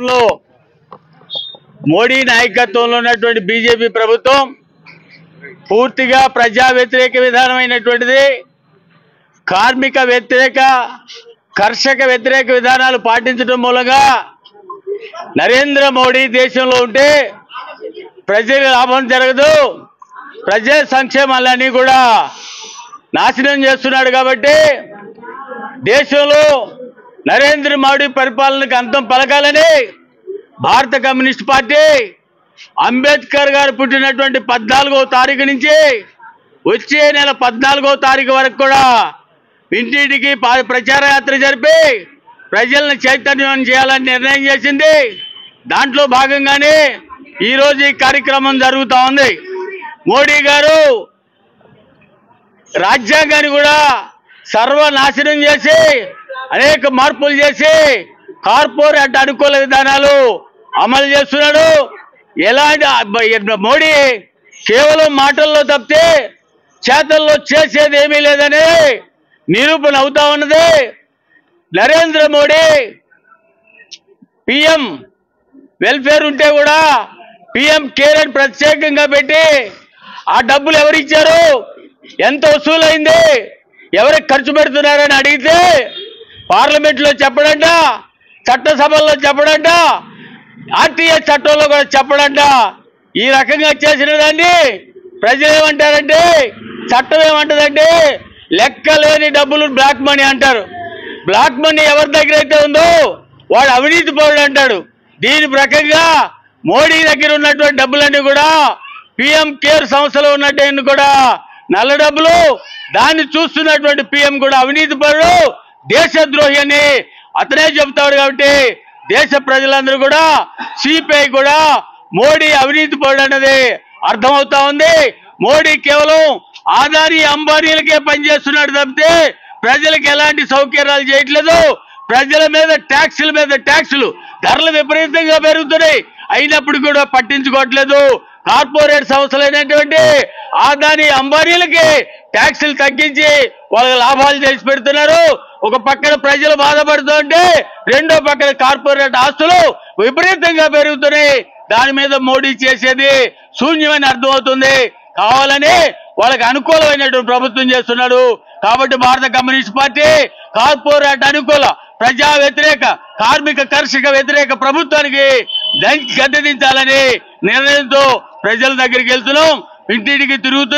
రాష్ట్రంలో మోడీ నాయకత్వంలో ఉన్నటువంటి బీజేపీ ప్రభుత్వం పూర్తిగా ప్రజా వ్యతిరేక విధానమైనటువంటిది కార్మిక వ్యతిరేక కర్షక వ్యతిరేక విధానాలు పాటించడం మూలంగా నరేంద్ర మోడీ దేశంలో ఉంటే ప్రజల లాభం జరగదు ప్రజల సంక్షేమాలన్నీ కూడా నాశనం చేస్తున్నాడు కాబట్టి దేశంలో నరేంద్ర మోడీ పరిపాలనకు అంతం పలకాలని భారత కమ్యూనిస్ట్ పార్టీ అంబేద్కర్ గారు పుట్టినటువంటి పద్నాలుగో తారీఖు నుంచి వచ్చే నెల పద్నాలుగో తారీఖు వరకు కూడా ఇంటింటికి పా- ప్రచార యాత్ర జరిపి ప్రజలను చైతన్యం చేయాలని నిర్ణయం చేసింది దాంట్లో భాగంగానే ఈరోజు ఈ కార్యక్రమం జరుగుతూ ఉంది మోడీ గారు రాజ్యాంగాన్ని కూడా సర్వనాశనం చేసి అనేక మార్పులు చేసి కార్పొరేట్ అనుకూల విధానాలు అమలు చేస్తున్నాడు ఎలాంటి అబ్బ- మోడీ కేవలం మాటల్లో తప్పితే చేతల్లో చేసేది ఏమీ లేదని నిరూపణ అవుతా ఉన్నది నరేంద్ర మోడీ పిఎం వెల్ఫేర్ ఉంటే కూడా పిఎం కేర్ అని ప్రత్యేకంగా పెట్టి ఆ డబ్బులు ఎవరు ఇచ్చారు ఎంత వసూలైంది ఎవరికి ఖర్చు పెడుతున్నారని అడిగితే పార్లమెంట్లో చెప్పడంట చట్టసభల్లో చెప్పడంట ఆర్టీఏ చట్టంలో కూడా చెప్పడంట ఈ రకంగా చేసిన దాన్ని ప్రజలు ఏమంటారంటే చట్టం ఏమంటదంటే లెక్కలేని డబ్బులు బ్లాక్ మనీ అంటారు బ్లాక్ మనీ ఎవరి దగ్గర అయితే ఉందో వాడు అవినీతి పరుడు అంటాడు దీని ప్రకంగా మోడీ దగ్గర ఉన్నటువంటి డబ్బులన్నీ కూడా పిఎం కేర్ సంస్థలో ఉన్నటువంటి కూడా నల్ల డబ్బులు దాన్ని చూస్తున్నటువంటి పిఎం కూడా అవినీతి పరుడు దేశద్రోహి అని అతనే చెబుతాడు కాబట్టి దేశ ప్రజలందరూ కూడా సిపిఐ కూడా మోడీ అవినీతి పరుడు అనేది అర్థమవుతా ఉంది మోడీ కేవలం ఆదాని అంబానీలకే పనిచేస్తున్నాడు తప్పితే ప్రజలకు ఎలాంటి సౌకర్యాలు చేయట్లేదు ప్రజల మీద ట్యాక్సుల మీద ట్యాక్సులు ధరలు విపరీతంగా పెరుగుతున్నాయి అయినప్పుడు కూడా పట్టించుకోవట్లేదు కార్పొరేట్ సంస్థలైనటువంటి ఆదాని అంబానీలకి ట్యాక్సులు తగ్గించి వాళ్ళకి లాభాలు చేసి పెడుతున్నారు ఒక పక్కన ప్రజలు బాధపడుతుంటే రెండో పక్కన కార్పొరేట్ ఆస్తులు విపరీతంగా పెరుగుతున్నాయి దాని మీద మోడీ చేసేది శూన్యమని అర్థమవుతుంది కావాలని వాళ్ళకి అనుకూలమైనటువంటి ప్రభుత్వం చేస్తున్నాడు కాబట్టి భారత కమ్యూనిస్ట్ పార్టీ కార్పొరేట్ అనుకూల ప్రజా వ్యతిరేక కార్మిక కర్షక వ్యతిరేక ప్రభుత్వానికి దంచి గద్దెదించాలని నిర్ణయంతో ప్రజల దగ్గరికి వెళ్తున్నాం ఇంటింటికి తిరుగుతున్నాం